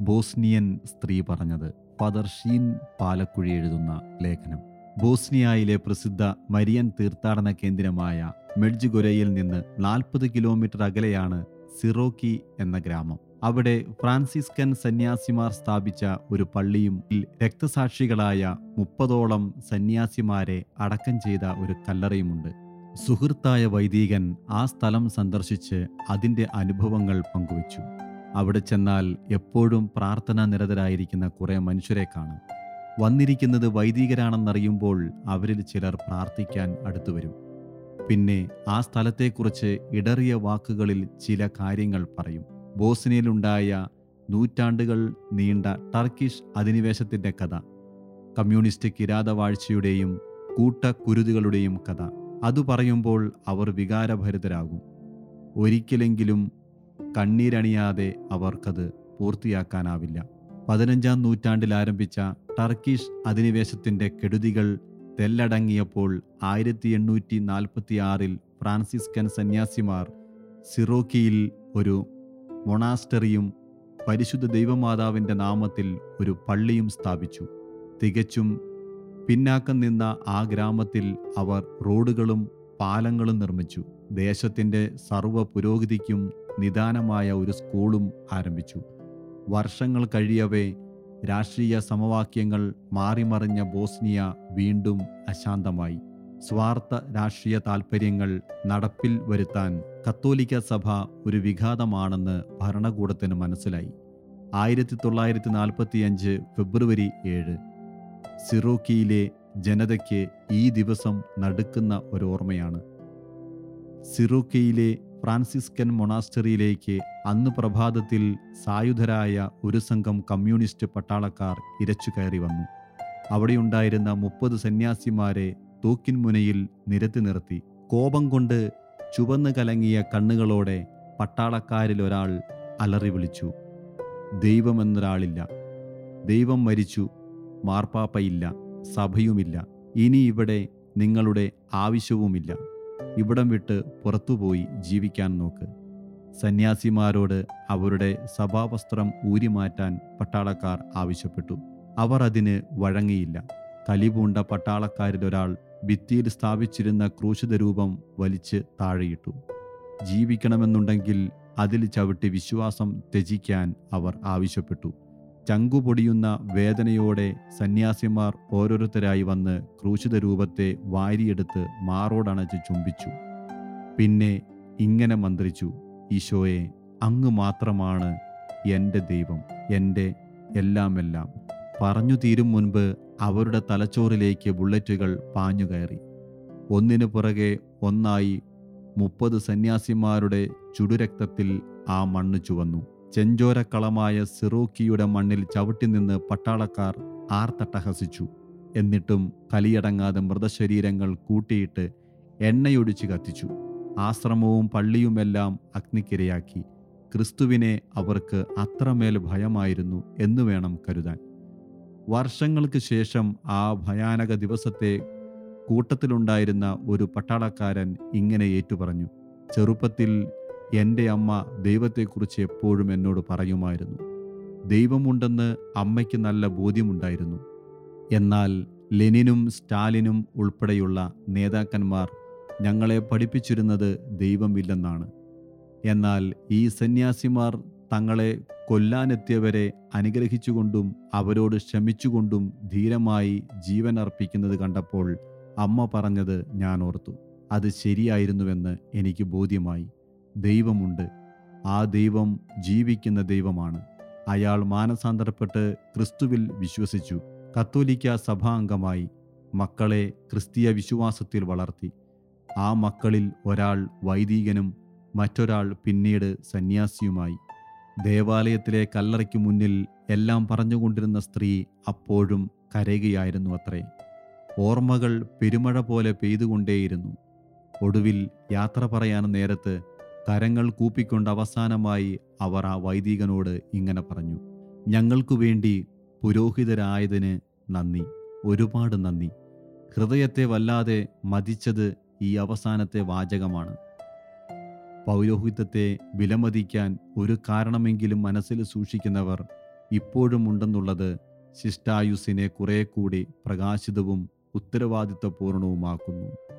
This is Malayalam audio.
ബോസ്നിയൻ സ്ത്രീ പറഞ്ഞത് ഫാദർ ഷീൻ പാലക്കുഴി എഴുതുന്ന ലേഖനം ബോസ്നിയയിലെ പ്രസിദ്ധ മരിയൻ തീർത്ഥാടന കേന്ദ്രമായ മെഡ്ജുഗൊരയിൽ നിന്ന് നാൽപ്പത് കിലോമീറ്റർ അകലെയാണ് സിറോക്കി എന്ന ഗ്രാമം അവിടെ ഫ്രാൻസിസ്കൻ സന്യാസിമാർ സ്ഥാപിച്ച ഒരു പള്ളിയും രക്തസാക്ഷികളായ മുപ്പതോളം സന്യാസിമാരെ അടക്കം ചെയ്ത ഒരു കല്ലറയുമുണ്ട് സുഹൃത്തായ വൈദികൻ ആ സ്ഥലം സന്ദർശിച്ച് അതിൻ്റെ അനുഭവങ്ങൾ പങ്കുവച്ചു അവിടെ ചെന്നാൽ എപ്പോഴും പ്രാർത്ഥനാ നിരതരായിരിക്കുന്ന കുറേ മനുഷ്യരെ കാണാം വന്നിരിക്കുന്നത് വൈദികരാണെന്നറിയുമ്പോൾ അവരിൽ ചിലർ പ്രാർത്ഥിക്കാൻ അടുത്തു വരും പിന്നെ ആ സ്ഥലത്തെക്കുറിച്ച് ഇടറിയ വാക്കുകളിൽ ചില കാര്യങ്ങൾ പറയും ബോസ്നിയയിലുണ്ടായ നൂറ്റാണ്ടുകൾ നീണ്ട ടർക്കിഷ് അധിനിവേശത്തിൻ്റെ കഥ കമ്മ്യൂണിസ്റ്റ് കിരാതവാഴ്ചയുടെയും കൂട്ടക്കുരുതുകളുടെയും കഥ അതു പറയുമ്പോൾ അവർ വികാരഭരിതരാകും ഒരിക്കലെങ്കിലും കണ്ണീരണിയാതെ അവർക്കത് പൂർത്തിയാക്കാനാവില്ല പതിനഞ്ചാം നൂറ്റാണ്ടിൽ ആരംഭിച്ച ടർക്കിഷ് അധിനിവേശത്തിൻ്റെ കെടുതികൾ തെല്ലടങ്ങിയപ്പോൾ ആയിരത്തി എണ്ണൂറ്റി നാൽപ്പത്തി ആറിൽ ഫ്രാൻസിസ്കൻ സന്യാസിമാർ സിറോക്കിയിൽ ഒരു മൊണാസ്റ്ററിയും പരിശുദ്ധ ദൈവമാതാവിൻ്റെ നാമത്തിൽ ഒരു പള്ളിയും സ്ഥാപിച്ചു തികച്ചും പിന്നാക്കം നിന്ന ആ ഗ്രാമത്തിൽ അവർ റോഡുകളും പാലങ്ങളും നിർമ്മിച്ചു ദേശത്തിൻ്റെ സർവ്വ പുരോഗതിക്കും നിദാനമായ ഒരു സ്കൂളും ആരംഭിച്ചു വർഷങ്ങൾ കഴിയവേ രാഷ്ട്രീയ സമവാക്യങ്ങൾ മാറിമറിഞ്ഞ ബോസ്നിയ വീണ്ടും അശാന്തമായി സ്വാർത്ഥ രാഷ്ട്രീയ താൽപ്പര്യങ്ങൾ നടപ്പിൽ വരുത്താൻ കത്തോലിക്ക സഭ ഒരു വിഘാതമാണെന്ന് ഭരണകൂടത്തിന് മനസ്സിലായി ആയിരത്തി തൊള്ളായിരത്തി നാൽപ്പത്തിയഞ്ച് ഫെബ്രുവരി ഏഴ് സിറോക്കിയിലെ ജനതയ്ക്ക് ഈ ദിവസം നടുക്കുന്ന ഒരു ഓർമ്മയാണ് സിറോക്കിയിലെ ഫ്രാൻസിസ്കൻ മൊണാസ്റ്ററിയിലേക്ക് അന്ന് പ്രഭാതത്തിൽ സായുധരായ ഒരു സംഘം കമ്മ്യൂണിസ്റ്റ് പട്ടാളക്കാർ ഇരച്ചു കയറി വന്നു അവിടെയുണ്ടായിരുന്ന മുപ്പത് സന്യാസിമാരെ തൂക്കിൻമുനയിൽ നിരത്തി നിർത്തി കോപം കൊണ്ട് ചുവന്നു കലങ്ങിയ കണ്ണുകളോടെ പട്ടാളക്കാരിൽ ഒരാൾ അലറി വിളിച്ചു ദൈവമെന്നൊരാളില്ല ദൈവം മരിച്ചു മാർപ്പാപ്പയില്ല സഭയുമില്ല ഇനി ഇവിടെ നിങ്ങളുടെ ആവശ്യവുമില്ല ഇവിടം വിട്ട് പുറത്തുപോയി ജീവിക്കാൻ നോക്ക് സന്യാസിമാരോട് അവരുടെ സഭാവസ്ത്രം ഊരിമാറ്റാൻ പട്ടാളക്കാർ ആവശ്യപ്പെട്ടു അവർ അതിന് വഴങ്ങിയില്ല കലിപൂണ്ട പട്ടാളക്കാരിലൊരാൾ ഭിത്തിയിൽ സ്ഥാപിച്ചിരുന്ന ക്രൂശിത രൂപം വലിച്ച് താഴെയിട്ടു ജീവിക്കണമെന്നുണ്ടെങ്കിൽ അതിൽ ചവിട്ടി വിശ്വാസം ത്യജിക്കാൻ അവർ ആവശ്യപ്പെട്ടു ചങ്കുപൊടിയുന്ന വേദനയോടെ സന്യാസിമാർ ഓരോരുത്തരായി വന്ന് ക്രൂശിത രൂപത്തെ വാരിയെടുത്ത് മാറോടണച്ച് ചുംബിച്ചു പിന്നെ ഇങ്ങനെ മന്ത്രിച്ചു ഈശോയെ അങ്ങ് മാത്രമാണ് എൻ്റെ ദൈവം എൻ്റെ എല്ലാമെല്ലാം പറഞ്ഞു തീരും മുൻപ് അവരുടെ തലച്ചോറിലേക്ക് ബുള്ളറ്റുകൾ പാഞ്ഞുകയറി ഒന്നിനു പുറകെ ഒന്നായി മുപ്പത് സന്യാസിമാരുടെ ചുടുരക്തത്തിൽ ആ മണ്ണ് ചുവന്നു ചെഞ്ചോരക്കളമായ സിറോക്കിയുടെ മണ്ണിൽ ചവിട്ടി നിന്ന് പട്ടാളക്കാർ ആർത്തട്ടഹസിച്ചു എന്നിട്ടും കലിയടങ്ങാതെ മൃതശരീരങ്ങൾ കൂട്ടിയിട്ട് എണ്ണയൊടിച്ച് കത്തിച്ചു ആശ്രമവും പള്ളിയുമെല്ലാം അഗ്നിക്കിരയാക്കി ക്രിസ്തുവിനെ അവർക്ക് അത്രമേൽ ഭയമായിരുന്നു എന്നു വേണം കരുതാൻ വർഷങ്ങൾക്ക് ശേഷം ആ ഭയാനക ദിവസത്തെ കൂട്ടത്തിലുണ്ടായിരുന്ന ഒരു പട്ടാളക്കാരൻ ഇങ്ങനെ ഏറ്റുപറഞ്ഞു ചെറുപ്പത്തിൽ എൻ്റെ അമ്മ ദൈവത്തെക്കുറിച്ച് എപ്പോഴും എന്നോട് പറയുമായിരുന്നു ദൈവമുണ്ടെന്ന് അമ്മയ്ക്ക് നല്ല ബോധ്യമുണ്ടായിരുന്നു എന്നാൽ ലെനിനും സ്റ്റാലിനും ഉൾപ്പെടെയുള്ള നേതാക്കന്മാർ ഞങ്ങളെ പഠിപ്പിച്ചിരുന്നത് ദൈവമില്ലെന്നാണ് എന്നാൽ ഈ സന്യാസിമാർ തങ്ങളെ കൊല്ലാനെത്തിയവരെ അനുഗ്രഹിച്ചുകൊണ്ടും അവരോട് ക്ഷമിച്ചുകൊണ്ടും ധീരമായി ജീവൻ അർപ്പിക്കുന്നത് കണ്ടപ്പോൾ അമ്മ പറഞ്ഞത് ഞാൻ ഓർത്തു അത് ശരിയായിരുന്നുവെന്ന് എനിക്ക് ബോധ്യമായി ദൈവമുണ്ട് ആ ദൈവം ജീവിക്കുന്ന ദൈവമാണ് അയാൾ മാനസാന്തരപ്പെട്ട് ക്രിസ്തുവിൽ വിശ്വസിച്ചു കത്തോലിക്ക സഭാംഗമായി മക്കളെ ക്രിസ്തീയ വിശ്വാസത്തിൽ വളർത്തി ആ മക്കളിൽ ഒരാൾ വൈദികനും മറ്റൊരാൾ പിന്നീട് സന്യാസിയുമായി ദേവാലയത്തിലെ കല്ലറയ്ക്ക് മുന്നിൽ എല്ലാം പറഞ്ഞുകൊണ്ടിരുന്ന സ്ത്രീ അപ്പോഴും കരയുകയായിരുന്നു അത്രേ ഓർമ്മകൾ പെരുമഴ പോലെ പെയ്തുകൊണ്ടേയിരുന്നു ഒടുവിൽ യാത്ര പറയാൻ നേരത്ത് കരങ്ങൾ കൂപ്പിക്കൊണ്ട് അവസാനമായി അവർ ആ വൈദികനോട് ഇങ്ങനെ പറഞ്ഞു ഞങ്ങൾക്കു വേണ്ടി പുരോഹിതരായതിന് നന്ദി ഒരുപാട് നന്ദി ഹൃദയത്തെ വല്ലാതെ മതിച്ചത് ഈ അവസാനത്തെ വാചകമാണ് പൗരോഹിത്യത്തെ വിലമതിക്കാൻ ഒരു കാരണമെങ്കിലും മനസ്സിൽ സൂക്ഷിക്കുന്നവർ ഇപ്പോഴും ഉണ്ടെന്നുള്ളത് ശിഷ്ടായുസിനെ കുറെ കൂടി പ്രകാശിതവും ഉത്തരവാദിത്വപൂർണവുമാക്കുന്നു